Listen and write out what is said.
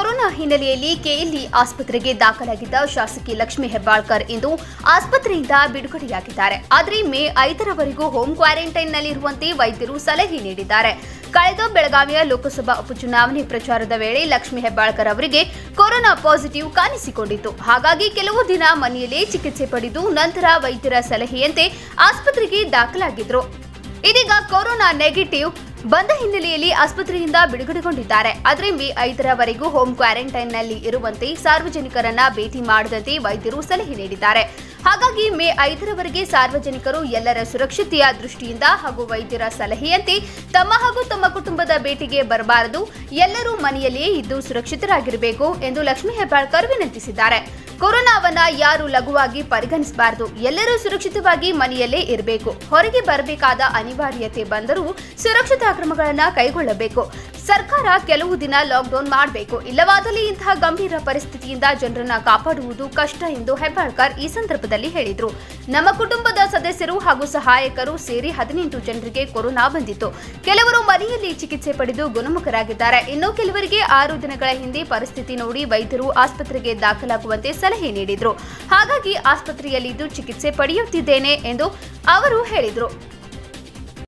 corona ಹಿನ್ನೆಲೆಯಲ್ಲಿ KLE ಆಸ್ಪತ್ರೆಗೆ ದಾಖಲಾಗಿದ್ದ ಶಾಸಕಿ ಲಕ್ಷ್ಮಿ ಹೆಬ್ಬಾಳ್ಕರ್ ಇಂದು ಆಸ್ಪತ್ರೆಯಿಂದ ಬಿಡುಗಡೆಯಾಗಿದ್ದಾರೆ ಆದರೆ ಮೇ ಐದರವರೆಗೂ ಹೋಮ್ ಕ್ವಾರಂಟೈನ್ನಲ್ಲಿರುವಂತೆ ವೈದ್ಯರು ಸಲಹೆ ನೀಡಿದ್ದಾರೆ ಕಳೆದ ಬೆಳಗಾವಿಯ ಲೋಕಸಭಾ ಉಪಚುನಾವಣೆ ಪ್ರಚಾರದ ವೇಳೆ ಲಕ್ಷ್ಮಿ ಹೆಬ್ಬಾಳ್ಕರ್ ಅವರಿಗೆ ಕೊರೋನಾ ಪಾಸಿಟಿವ್ ಕಾಣಿಸಿಕೊಂಡಿತ್ತು ಹಾಗಾಗಿ ಕೆಲವು ದಿನ ಮನೆಯಲ್ಲೇ ಚಿಕಿತ್ಸೆ ಪಡೆದು ನಂತರ ವೈದ್ಯರ ಸಲಹೆಯಂತೆ ಆಸ್ಪತ್ರೆಗೆ ದಾಖಲಾಗಿದ್ರು ಇದೀಗ ಕೊರೋನಾ ನೆಗೆಟಿವ್ ಬಂದ ಹಿನ್ನೆಲೆಯಲ್ಲಿ ಆಸ್ಪತ್ರೆಯಿಂದ ಬಿಡುಗಡೆಗೊಂಡಿದ್ದಾರೆ ಆದರೆ ಮೇ ಐದರವರೆಗೂ ಹೋಮ್ ಕ್ವಾರಂಟೈನ್ನಲ್ಲಿ ಇರುವಂತೆ ಸಾರ್ವಜನಿಕರನ್ನ ಭೇಟಿ ಮಾಡದಂತೆ ವೈದ್ಯರು ಸಲಹೆ ನೀಡಿದ್ದಾರೆ ಹಾಗಾಗಿ ಮೇ ಐದರವರೆಗೆ ಸಾರ್ವಜನಿಕರು ಎಲ್ಲರ ಸುರಕ್ಷತೆಯ ದೃಷ್ಟಿಯಿಂದ ಹಾಗೂ ವೈದ್ಯರ ಸಲಹೆಯಂತೆ ತಮ್ಮ ಹಾಗೂ ತಮ್ಮ ಕುಟುಂಬದ ಭೇಟಿಗೆ ಬರಬಾರದು ಎಲ್ಲರೂ ಮನೆಯಲ್ಲಿಯೇ ಇದ್ದು ಸುರಕ್ಷಿತರಾಗಿರಬೇಕು ಎಂದು ಲಕ್ಷ್ಮೀ ಹೆಬ್ಬಾಳ್ಕರ್ ವಿನಂತಿಸಿದ್ದಾರೆ ಕೊರೋನಾವನ್ನ ಯಾರು ಲಘುವಾಗಿ ಪರಿಗಣಿಸಬಾರದು ಎಲ್ಲರೂ ಸುರಕ್ಷಿತವಾಗಿ ಮನೆಯಲ್ಲೇ ಇರಬೇಕು ಹೊರಗೆ ಬರಬೇಕಾದ ಅನಿವಾರ್ಯತೆ ಬಂದರೂ ಸುರಕ್ಷತಾ ಕ್ರಮಗಳನ್ನು ಕೈಗೊಳ್ಳಬೇಕು ಸರ್ಕಾರ ಕೆಲವು ದಿನ ಲಾಕ್ಡೌನ್ ಮಾಡಬೇಕು ಇಲ್ಲವಾದಲ್ಲಿ ಇಂತಹ ಗಂಭೀರ ಪರಿಸ್ಥಿತಿಯಿಂದ ಜನರನ್ನ ಕಾಪಾಡುವುದು ಕಷ್ಟ ಎಂದು ಹೆಬ್ಬಾಳ್ಕರ್ ಈ ಸಂದರ್ಭದಲ್ಲಿ ಹೇಳಿದರು ನಮ್ಮ ಕುಟುಂಬದ ಸದಸ್ಯರು ಹಾಗೂ ಸಹಾಯಕರು ಸೇರಿ ಹದಿನೆಂಟು ಜನರಿಗೆ ಕೊರೋನಾ ಬಂದಿತ್ತು ಕೆಲವರು ಮನೆಯಲ್ಲಿ ಚಿಕಿತ್ಸೆ ಪಡೆದು ಗುಣಮುಖರಾಗಿದ್ದಾರೆ ಇನ್ನು ಕೆಲವರಿಗೆ ಆರು ದಿನಗಳ ಹಿಂದೆ ಪರಿಸ್ಥಿತಿ ನೋಡಿ ವೈದ್ಯರು ಆಸ್ಪತ್ರೆಗೆ ದಾಖಲಾಗುವಂತೆ ಸಲಹೆ ನೀಡಿದ್ರು ಹಾಗಾಗಿ ಆಸ್ಪತ್ರೆಯಲ್ಲಿದ್ದು ಚಿಕಿತ್ಸೆ ಪಡೆಯುತ್ತಿದ್ದೇನೆ ಎಂದು ಅವರು ಹೇಳಿದರು